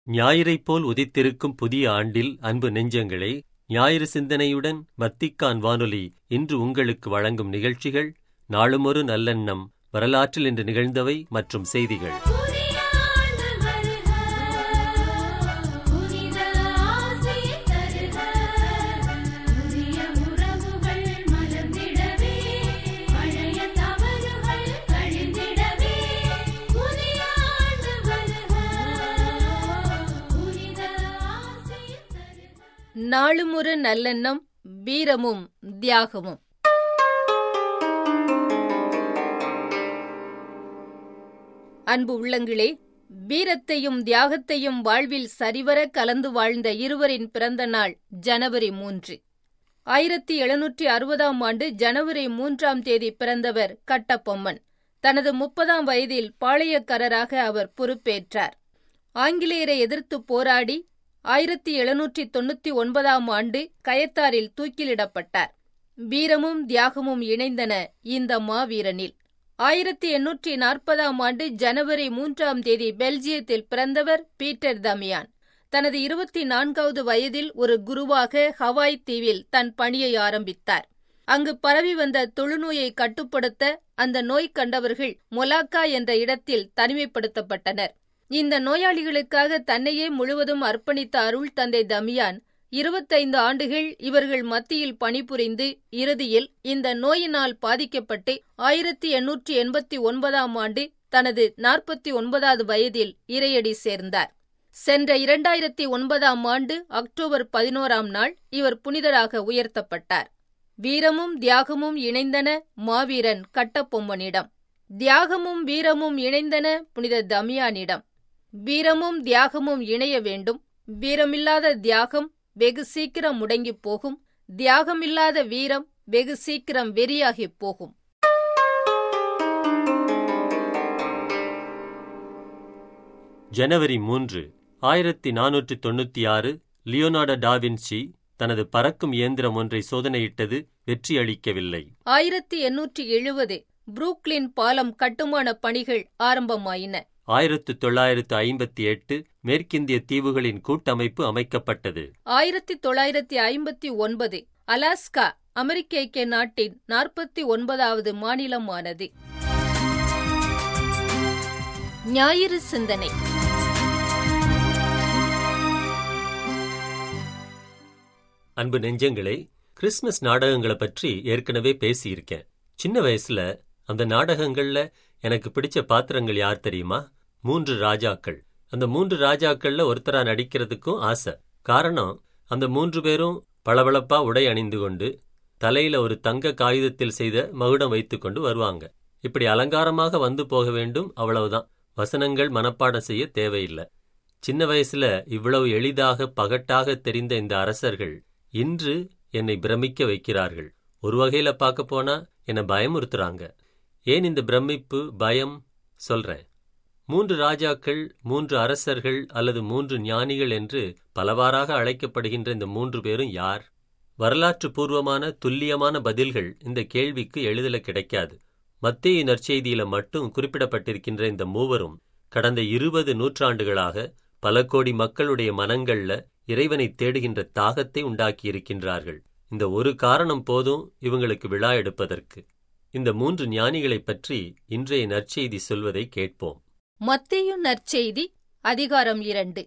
ஞாயிறைப் போல் உதித்திருக்கும் புதிய ஆண்டில் அன்பு நெஞ்சங்களே ஞாயிறு சிந்தனையுடன் மத்திக்கான் வானொலி இன்று உங்களுக்கு வழங்கும் நிகழ்ச்சிகள் நாளுமொரு நல்லெண்ணம் வரலாற்றில் இன்று நிகழ்ந்தவை மற்றும் செய்திகள் புதிய ஆண்டு வருக புனித ஆசி தருக புதிய உறவுகள் மலர்ந்திடவே பழைய தவறுகள் கழிந்திடவே புதிய ஆண்டு வருக புனித ஆசி தருக நாளுமொரு நல்லெண்ணம் வீரமும் தியாகமும் அன்பு உள்ளங்களே வீரத்தையும் தியாகத்தையும் வாழ்வில் சரிவர கலந்து வாழ்ந்த இருவரின் பிறந்த நாள் ஜனவரி மூன்று ஆயிரத்தி எழுநூற்றி அறுபதாம் ஆண்டு ஜனவரி மூன்றாம் தேதி பிறந்தவர் கட்டபொம்மன் தனது முப்பதாம் வயதில் பாளையக்காரராக அவர் பொறுப்பேற்றார் ஆங்கிலேயரை எதிர்த்து போராடி ஆயிரத்தி எழுநூற்றி தொண்ணூத்தி ஒன்பதாம் ஆண்டு கயத்தாரில் தூக்கிலிடப்பட்டார் வீரமும் தியாகமும் இணைந்தன இந்த மாவீரனில் ஆயிரத்தி எண்ணூற்றி நாற்பதாம் ஆண்டு ஜனவரி மூன்றாம் தேதி பெல்ஜியத்தில் பிறந்தவர் பீட்டர் தமியான் தனது இருபத்தி நான்காவது வயதில் ஒரு குருவாக ஹவாய் தீவில் தன் பணியை ஆரம்பித்தார் அங்கு பரவி வந்த தொழுநோயை கட்டுப்படுத்த அந்த நோய் கண்டவர்கள் மொலாக்கா என்ற இடத்தில் தனிமைப்படுத்தப்பட்டனர் இந்த நோயாளிகளுக்காக தன்னையே முழுவதும் அர்ப்பணித்த அருள் தந்தை தமியான் இருபத்தைந்து ஆண்டுகள் இவர்கள் மத்தியில் பணிபுரிந்து இறுதியில் இந்த நோயினால் பாதிக்கப்பட்டு ஆயிரத்தி எண்ணூற்றி எண்பத்தி ஒன்பதாம் ஆண்டு தனது நாற்பத்தி ஒன்பதாவது வயதில் இறையடி சேர்ந்தார் சென்ற இரண்டாயிரத்தி ஒன்பதாம் ஆண்டு அக்டோபர் பதினோராம் நாள் இவர் புனிதராக உயர்த்தப்பட்டார் வீரமும் தியாகமும் இணைந்தன மாவீரன் கட்டபொம்மனிடம் தியாகமும் வீரமும் இணைந்தன புனித தமியானிடம் வீரமும் தியாகமும் இணைய வேண்டும் வீரமில்லாத தியாகம் வெகு சீக்கிரம் முடங்கிப் போகும் தியாகமில்லாத வீரம் வெகு சீக்கிரம் வெறியாகிப் போகும் ஜனவரி மூன்று ஆயிரத்தி நானூற்றி தொண்ணூற்றி ஆறு லியோனார்டோ டாவின்சி தனது பறக்கும் இயந்திரம் ஒன்றை சோதனையிட்டது வெற்றியளிக்கவில்லை ஆயிரத்தி எண்ணூற்றி எழுபது புரூக்ளின் பாலம் கட்டுமான பணிகள் ஆரம்பமாயின ஆயிரத்து தொள்ளாயிரத்து ஐம்பத்தி எட்டு மேற்கிந்திய தீவுகளின் கூட்டமைப்பு அமைக்கப்பட்டது ஆயிரத்தி தொள்ளாயிரத்தி ஐம்பத்தி ஒன்பது அலாஸ்கா அமெரிக்க ஐக்கிய நாட்டின் நாற்பத்தி ஒன்பதாவது மாநிலமானது ஞாயிறு சிந்தனை அன்பு நெஞ்சங்களே கிறிஸ்மஸ் நாடகங்களை பற்றி ஏற்கனவே பேசியிருக்கேன் சின்ன வயசுல அந்த நாடகங்கள்ல எனக்கு பிடிச்ச பாத்திரங்கள் யார் தெரியுமா மூன்று ராஜாக்கள் அந்த மூன்று ராஜாக்கள்ல ஒருத்தரா நடிக்கிறதுக்கும் ஆசை காரணம் அந்த மூன்று பேரும் பளபளப்பா உடை அணிந்து கொண்டு தலையில ஒரு தங்க காகிதத்தில் செய்த மகுடம் வைத்துக்கொண்டு வருவாங்க இப்படி அலங்காரமாக வந்து போக வேண்டும் அவ்வளவுதான் வசனங்கள் மனப்பாடம் செய்ய தேவையில்லை சின்ன வயசுல இவ்வளவு எளிதாக பகட்டாக தெரிந்த இந்த அரசர்கள் இன்று என்னை பிரமிக்க வைக்கிறார்கள் ஒரு வகையில பார்க்க போனா என்னை பயமுறுத்துறாங்க ஏன் இந்த பிரமிப்பு பயம் சொல்றேன் மூன்று ராஜாக்கள் மூன்று அரசர்கள் அல்லது மூன்று ஞானிகள் என்று பலவாறாக அழைக்கப்படுகின்ற இந்த மூன்று பேரும் யார் வரலாற்று பூர்வமான துல்லியமான பதில்கள் இந்த கேள்விக்கு எளிதில கிடைக்காது மத்திய நற்செய்தியில மட்டும் குறிப்பிடப்பட்டிருக்கின்ற இந்த மூவரும் கடந்த இருபது நூற்றாண்டுகளாக பல கோடி மக்களுடைய மனங்கள்ல இறைவனை தேடுகின்ற தாகத்தை உண்டாக்கியிருக்கின்றார்கள் இந்த ஒரு காரணம் போதும் இவங்களுக்கு விழா எடுப்பதற்கு இந்த மூன்று ஞானிகளைப் பற்றி இன்றைய நற்செய்தி சொல்வதை கேட்போம் மத்தேயு நற்செய்தி அதிகாரம் இரண்டு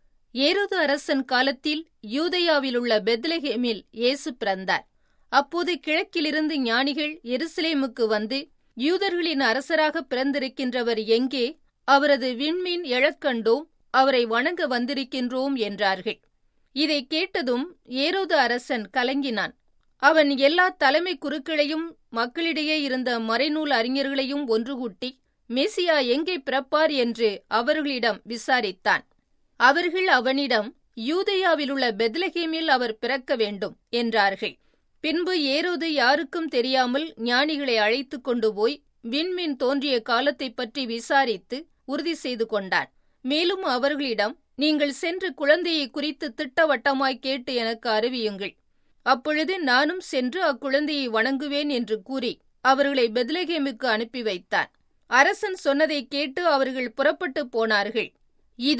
ஏரோது அரசன் காலத்தில் யூதயாவிலுள்ள பெத்லஹேமில் இயேசு பிறந்தார் அப்போது கிழக்கிலிருந்து ஞானிகள் எருசலேமுக்கு வந்து யூதர்களின் அரசராக பிறந்திருக்கின்றவர் எங்கே அவரது விண்மீன் எழக்கண்டோம் அவரை வணங்க வந்திருக்கின்றோம் என்றார்கள் இதை கேட்டதும் ஏரோது அரசன் கலங்கினான் அவன் எல்லா தலைமை குருக்களையும் மக்களிடையே இருந்த மறைநூல் அறிஞர்களையும் ஒன்றுகூட்டி மெசியா எங்கே பிறப்பார் என்று அவர்களிடம் விசாரித்தான் அவர்கள் அவனிடம் யூதேயாவிலுள்ள பெத்லஹேமில் அவர் பிறக்க வேண்டும் என்றார்கள் பின்பு ஏரோது யாருக்கும் தெரியாமல் ஞானிகளை அழைத்துக் கொண்டு போய் விண்மீன் தோன்றிய காலத்தைப் பற்றி விசாரித்து உறுதி செய்து கொண்டான் மேலும் அவர்களிடம் நீங்கள் சென்று குழந்தையை குறித்து திட்டவட்டமாய் கேட்டு எனக்கு அறிவியுங்கள் அப்பொழுது நானும் சென்று அக்குழந்தையை வணங்குவேன் என்று கூறி அவர்களை பெத்லகேமுக்கு அனுப்பி வைத்தான் அரசன் சொன்னதை கேட்டு அவர்கள் புறப்பட்டு போனார்கள் இதோ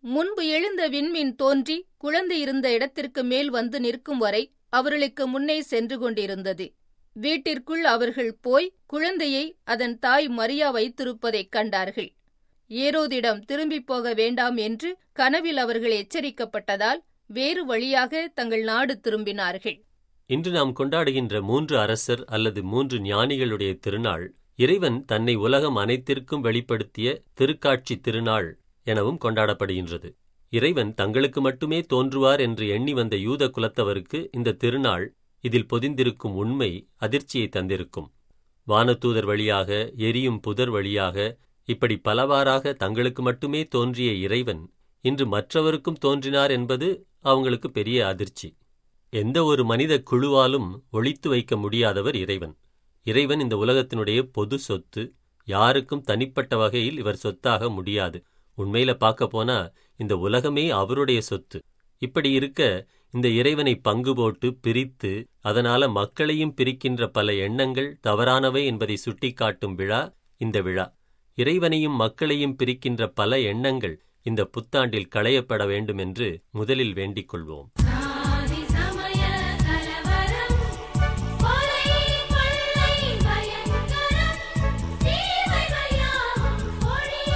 முன்பு எழுந்த விண்மீன் தோன்றி குழந்தை இருந்த இடத்திற்கு மேல் வந்து நிற்கும் வரை அவர்களுக்கு முன்னே சென்று கொண்டிருந்தது வீட்டிற்குள் அவர்கள் போய் குழந்தையை அதன் தாய் மரியா வைத்திருப்பதைக் கண்டார்கள் ஏரோதிடம் திரும்பிப் போக வேண்டாம் என்று கனவில் அவர்கள் எச்சரிக்கப்பட்டதால் வேறு வழியாக தங்கள் நாடு திரும்பினார்கள் இன்று நாம் கொண்டாடுகின்ற மூன்று அரசர் அல்லது மூன்று ஞானிகளுடைய திருநாள் இறைவன் தன்னை உலகம் அனைத்திற்கும் வெளிப்படுத்திய திருக்காட்சி திருநாள் எனவும் கொண்டாடப்படுகின்றது இறைவன் தங்களுக்கு மட்டுமே தோன்றுவார் என்று எண்ணி வந்த யூத குலத்தவருக்கு இந்த திருநாள் இதில் பொதிந்திருக்கும் உண்மை அதிர்ச்சியை தந்திருக்கும் வானதூதர் வழியாக எரியும் புதர் வழியாக இப்படி பலவாறாக தங்களுக்கு மட்டுமே தோன்றிய இறைவன் இன்று மற்றவருக்கும் தோன்றினார் என்பது அவங்களுக்கு பெரிய அதிர்ச்சி எந்த ஒரு மனித குழுவாலும் ஒழித்து வைக்க முடியாதவர் இறைவன் இறைவன் இந்த உலகத்தினுடைய பொது சொத்து யாருக்கும் தனிப்பட்ட வகையில் இவர் சொத்தாக முடியாது உண்மையில பார்க்க போனா இந்த உலகமே அவருடைய சொத்து இப்படி இருக்க இந்த இறைவனை பங்கு போட்டு பிரித்து அதனால மக்களையும் பிரிக்கின்ற பல எண்ணங்கள் தவறானவை என்பதை சுட்டிக்காட்டும் விழா இந்த விழா இறைவனையும் மக்களையும் பிரிக்கின்ற பல எண்ணங்கள் இந்த புத்தாண்டில் களையப்பட வேண்டும் என்று முதலில் வேண்டிக் கொள்வோம் சாதி சமய கலவரம் கொலை கொள்ளை பயங்கரம் தீமைகள் யாவும் ஒழிய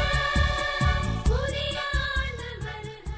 புதிய ஆண்டு வருக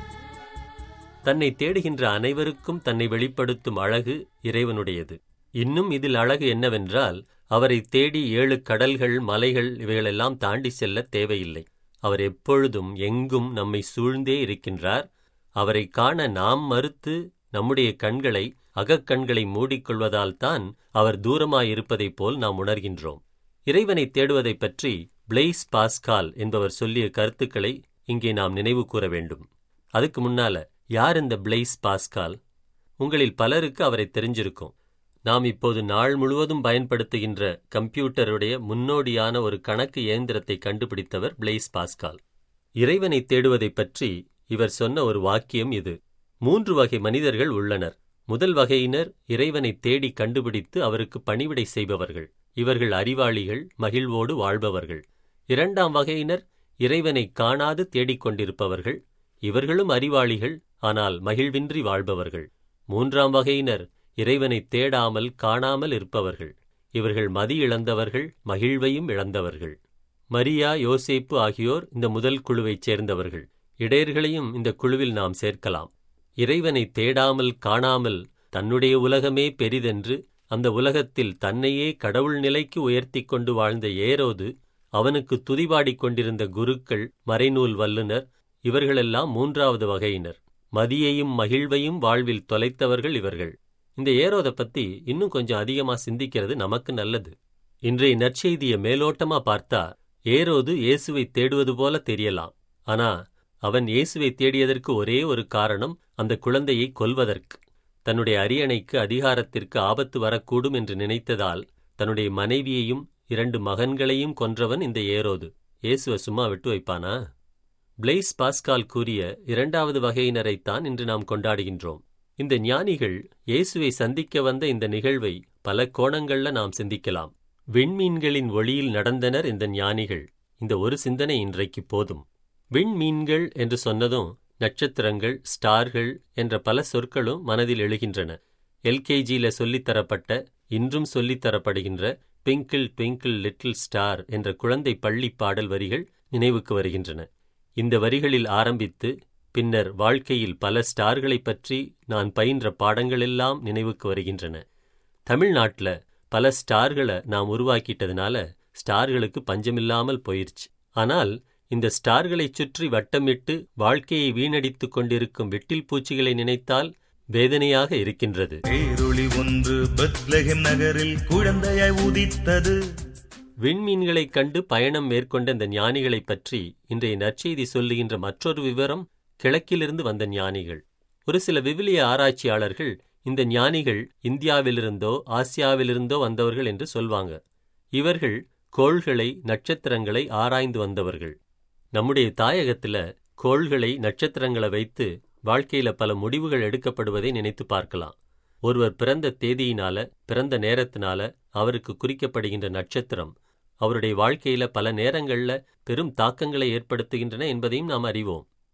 தன்னை தேடுகின்ற அனைவருக்கும் தன்னை வெளிப்படுத்தும் அழகு இறைவனுடையது இன்னும் இதில் அழகு என்னவென்றால் அவரை தேடி ஏழு கடல்கள் மலைகள் இவைகளெல்லாம் தாண்டி செல்ல தேவையில்லை அவர் எப்பொழுதும் எங்கும் நம்மை சூழ்ந்தே இருக்கின்றார் அவரை காண நாம் மறுத்து நம்முடைய கண்களை அகக்கண்களை மூடிக்கொள்வதால் தான் அவர் தூரமாயிருப்பதைப் போல் நாம் உணர்கின்றோம் இறைவனை தேடுவதைப் பற்றி பிளெய்ஸ் பாஸ்கால் என்பவர் சொல்லிய கருத்துக்களை இங்கே நாம் நினைவு கூற வேண்டும் அதுக்கு முன்னால யார் இந்த பிளெய்ஸ் பாஸ்கால் உங்களில் பலருக்கு அவரை தெரிஞ்சிருக்கும் நாம் இப்போது நாள் முழுவதும் பயன்படுத்துகின்ற கம்ப்யூட்டருடைய முன்னோடியான ஒரு கணக்கு இயந்திரத்தை கண்டுபிடித்தவர் பிளெய்ஸ் பாஸ்கால் இறைவனை தேடுவதைப் பற்றி இவர் சொன்ன ஒரு வாக்கியம் இது மூன்று வகை மனிதர்கள் உள்ளனர் முதல் வகையினர் இறைவனை தேடி கண்டுபிடித்து அவருக்கு பணிவிடை செய்பவர்கள் இவர்கள் அறிவாளிகள் மகிழ்வோடு வாழ்பவர்கள் இரண்டாம் வகையினர் இறைவனை காணாது தேடிக்கொண்டிருப்பவர்கள் இவர்களும் அறிவாளிகள் ஆனால் மகிழ்வின்றி வாழ்பவர்கள் மூன்றாம் வகையினர் இறைவனை தேடாமல் காணாமல் இருப்பவர்கள் இவர்கள் மதி இழந்தவர்கள் மகிழ்வையும் இழந்தவர்கள் மரியா யோசேப்பு ஆகியோர் இந்த முதல் குழுவைச் சேர்ந்தவர்கள் இடையர்களையும் இந்த குழுவில் நாம் சேர்க்கலாம் இறைவனை தேடாமல் காணாமல் தன்னுடைய உலகமே பெரிதென்று அந்த உலகத்தில் தன்னையே கடவுள் நிலைக்கு உயர்த்திக் கொண்டு வாழ்ந்த ஏரோது அவனுக்கு துதிபாடிக் கொண்டிருந்த குருக்கள் மறைநூல் வல்லுனர் இவர்களெல்லாம் மூன்றாவது வகையினர் மதியையும் மகிழ்வையும் வாழ்வில் தொலைத்தவர்கள் இவர்கள் இந்த ஏரோதை பத்தி இன்னும் கொஞ்சம் அதிகமா சிந்திக்கிறது நமக்கு நல்லது இன்றைய நற்செய்திய மேலோட்டமா பார்த்தா ஏரோது இயேசுவை தேடுவது போல தெரியலாம் ஆனா அவன் இயேசுவை தேடியதற்கு ஒரே ஒரு காரணம் அந்த குழந்தையை கொல்வதற்கு தன்னுடைய அரியணைக்கு அதிகாரத்திற்கு ஆபத்து வரக்கூடும் என்று நினைத்ததால் தன்னுடைய மனைவியையும் இரண்டு மகன்களையும் கொன்றவன் இந்த ஏரோது இயேசுவை சும்மா விட்டு வைப்பானா பிளெய்ஸ் பாஸ்கால் கூறிய இரண்டாவது வகையினரைத்தான் இன்று நாம் கொண்டாடுகின்றோம் இந்த ஞானிகள் இயேசுவை சந்திக்க வந்த இந்த நிகழ்வை பல கோணங்கள்ல நாம் சிந்திக்கலாம் விண்மீன்களின் ஒளியில் நடந்தனர் இந்த ஞானிகள் இந்த ஒரு சிந்தனை இன்றைக்கு போதும் விண்மீன்கள் என்று சொன்னதும் நட்சத்திரங்கள் ஸ்டார்கள் என்ற பல சொற்களும் மனதில் எழுகின்றன எல்கேஜியில சொல்லித்தரப்பட்ட இன்றும் சொல்லித்தரப்படுகின்ற ட்விங்கிள் ட்விங்கிள் லிட்டில் ஸ்டார் என்ற குழந்தை பள்ளி பாடல் வரிகள் நினைவுக்கு வருகின்றன இந்த வரிகளில் ஆரம்பித்து பின்னர் வாழ்க்கையில் பல ஸ்டார்களைப் பற்றி நான் பயின்ற பாடங்களெல்லாம் நினைவுக்கு வருகின்றன தமிழ்நாட்டுல பல ஸ்டார்களை நாம் உருவாக்கிட்டதுனால ஸ்டார்களுக்கு பஞ்சமில்லாமல் போயிருச்சு ஆனால் இந்த ஸ்டார்களைச் சுற்றி வட்டமிட்டு வாழ்க்கையை வீணடித்துக் கொண்டிருக்கும் வெட்டில் பூச்சிகளை நினைத்தால் வேதனையாக இருக்கின்றது பேரொளி ஒன்று பெத்லகெம் நகரில் குழந்தையாய் உதித்தது விண்மீன்களைக் கண்டு பயணம் மேற்கொண்ட இந்த ஞானிகளைப் பற்றி இன்றைய நற்செய்தி சொல்லுகின்ற மற்றொரு விவரம் கிழக்கிலிருந்து வந்த ஞானிகள் ஒரு சில விவிலிய ஆராய்ச்சியாளர்கள் இந்த ஞானிகள் இந்தியாவிலிருந்தோ ஆசியாவிலிருந்தோ வந்தவர்கள் என்று சொல்வாங்க இவர்கள் கோள்களை நட்சத்திரங்களை ஆராய்ந்து வந்தவர்கள் நம்முடைய தாயகத்துல கோள்களை நட்சத்திரங்களை வைத்து வாழ்க்கையில பல முடிவுகள் எடுக்கப்படுவதை நினைத்து பார்க்கலாம் ஒருவர் பிறந்த தேதியினால பிறந்த நேரத்தினால அவருக்கு குறிக்கப்படுகின்ற நட்சத்திரம் அவருடைய வாழ்க்கையில பல நேரங்கள்ல பெரும் தாக்கங்களை ஏற்படுத்துகின்றன என்பதையும் நாம் அறிவோம்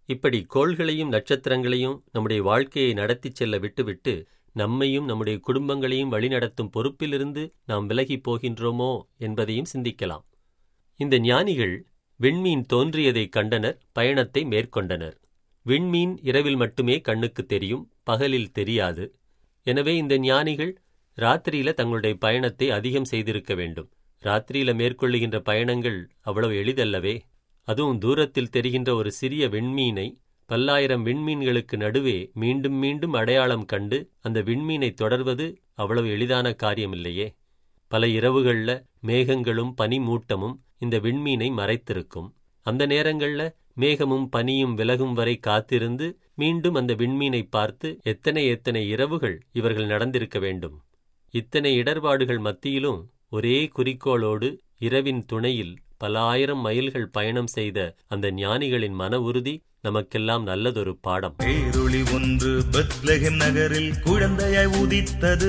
இப்படி கோள்களையும் நட்சத்திரங்களையும் நம்முடைய வாழ்க்கையை நடத்திச் செல்ல விட்டுவிட்டு நம்மையும் நம்முடைய குடும்பங்களையும் வழிநடத்தும் பொறுப்பிலிருந்து நாம் விலகிப் போகின்றோமோ என்பதையும் சிந்திக்கலாம் இந்த ஞானிகள் விண்மீன் தோன்றியதைக் கண்டனர் பயணத்தை மேற்கொண்டனர் விண்மீன் இரவில் மட்டுமே கண்ணுக்கு தெரியும் பகலில் தெரியாது எனவே இந்த ஞானிகள் ராத்திரியில தங்களுடைய பயணத்தை அதிகம் செய்திருக்க வேண்டும் ராத்திரியில மேற்கொள்ளுகின்ற பயணங்கள் அவ்வளவு எளிதல்லவே அதுவும் தூரத்தில் தெரிகின்ற ஒரு சிறிய விண்மீனை பல்லாயிரம் விண்மீன்களுக்கு நடுவே மீண்டும் மீண்டும் அடையாளம் கண்டு அந்த விண்மீனை தொடர்வது அவ்வளவு எளிதான காரியமில்லையே பல இரவுகள்ல மேகங்களும் பனிமூட்டமும் இந்த விண்மீனை மறைத்திருக்கும் அந்த நேரங்கள்ல மேகமும் பனியும் விலகும் வரை காத்திருந்து மீண்டும் அந்த விண்மீனை பார்த்து எத்தனை எத்தனை இரவுகள் இவர்கள் நடந்திருக்க வேண்டும் இத்தனை இடர்பாடுகள் மத்தியிலும் ஒரே குறிக்கோளோடு இரவின் துணையில் பல ஆயிரம் மைல்கள் பயணம் செய்த அந்த ஞானிகளின் மன உறுதி நமக்கெல்லாம் நல்லதொரு பாடம் பேரொளி ஒன்று பெத்லகெம் நகரில் குழந்தையாய் உதித்தது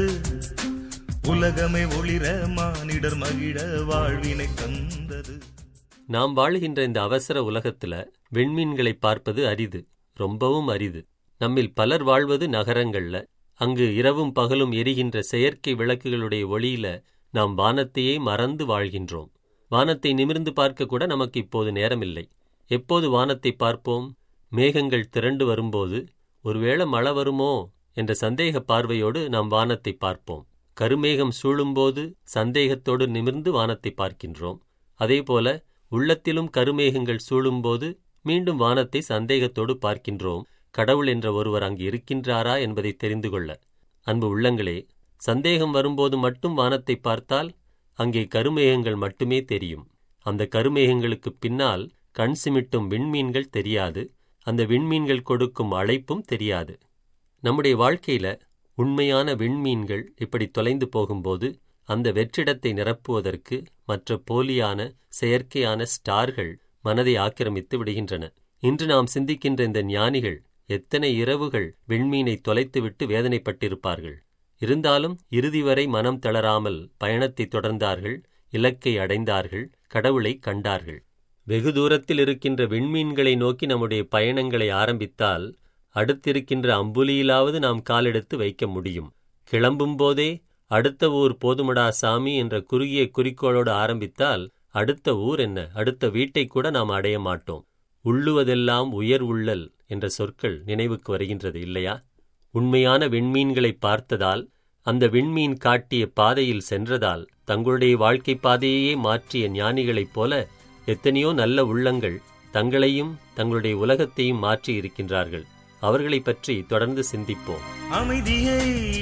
உலகமே ஒளிர மானிடர் மகிழ வாழ்வினை தந்தது நாம் வாழுகின்ற இந்த அவசர உலகத்துல விண்மீன்களை பார்ப்பது அரிது ரொம்பவும் அரிது நம்மில் பலர் வாழ்வது நகரங்கள்ல அங்கு இரவும் பகலும் எரிகின்ற செயற்கை விளக்குகளுடைய ஒளியில நாம் வானத்தையே மறந்து வாழ்கின்றோம் வானத்தை நிமிர்ந்து பார்க்க கூட நமக்கு இப்போது நேரமில்லை எப்போது வானத்தை பார்ப்போம் மேகங்கள் திரண்டு வரும்போது ஒருவேளை மழை வருமோ என்ற சந்தேக பார்வையோடு நாம் வானத்தை பார்ப்போம் கருமேகம் சூழும்போது சந்தேகத்தோடு நிமிர்ந்து வானத்தை பார்க்கின்றோம் அதேபோல உள்ளத்திலும் கருமேகங்கள் சூழும்போது மீண்டும் வானத்தை சந்தேகத்தோடு பார்க்கின்றோம் கடவுள் என்ற ஒருவர் அங்கு இருக்கின்றாரா என்பதை தெரிந்து கொள்ள அன்பு உள்ளங்களே சந்தேகம் வரும்போது மட்டும் வானத்தை பார்த்தால் அங்கே கருமேகங்கள் மட்டுமே தெரியும் அந்த கருமேகங்களுக்கு பின்னால் கண் சிமிட்டும் விண்மீன்கள் தெரியாது அந்த விண்மீன்கள் கொடுக்கும் அழைப்பும் தெரியாது நம்முடைய வாழ்க்கையில உண்மையான விண்மீன்கள் இப்படி தொலைந்து போகும்போது அந்த வெற்றிடத்தை நிரப்புவதற்கு மற்ற போலியான செயற்கையான ஸ்டார்கள் மனதை ஆக்கிரமித்து விடுகின்றன இன்று நாம் சிந்திக்கின்ற இந்த ஞானிகள் எத்தனை இரவுகள் விண்மீனை தொலைத்துவிட்டு வேதனைப்பட்டிருப்பார்கள் இருந்தாலும் இறுதி வரை மனம் தளராமல் பயணத்தை தொடர்ந்தார்கள் இலக்கை அடைந்தார்கள் கடவுளை கண்டார்கள் வெகு தூரத்தில் இருக்கின்ற விண்மீன்களை நோக்கி நம்முடைய பயணங்களை ஆரம்பித்தால் அடுத்திருக்கின்ற அம்புலியிலாவது நாம் காலெடுத்து வைக்க முடியும் கிளம்பும் போதே அடுத்த ஊர் போதுமடா சாமி என்ற குறுகிய குறிக்கோளோடு ஆரம்பித்தால் அடுத்த ஊர் என்ன அடுத்த வீட்டை கூட நாம் அடைய மாட்டோம் உள்ளுவதெல்லாம் உயர் உள்ளல் என்ற சொற்கள் நினைவுக்கு வருகின்றது இல்லையா உண்மையான விண்மீன்களை பார்த்ததால் அந்த விண்மீன் காட்டிய பாதையில் சென்றதால் தங்களுடைய வாழ்க்கை பாதையையே மாற்றிய ஞானிகளைப் போல எத்தனையோ நல்ல உள்ளங்கள் தங்களையும் தங்களுடைய உலகத்தையும் மாற்றி இருக்கின்றார்கள் அவர்களைப் பற்றி தொடர்ந்து சிந்திப்போம் அமைதியை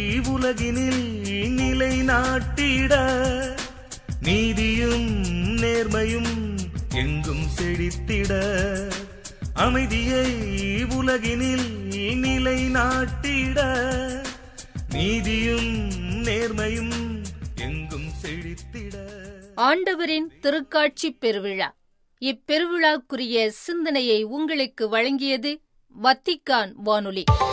உலகினில் நிலை நாட்டிட நீதியும் நேர்மையும் எங்கும் செழித்திட அமைதியை உலகினில் நிலை நாட்டிட நீதியும் நேர்மையும் எங்கும் செழித்திட ஆண்டவரின் திருக்காட்சி பெருவிழா இப்பெருவிழாக்குரிய சிந்தனையை உங்களுக்கு வழங்கியது வத்திக்கான் வானொலி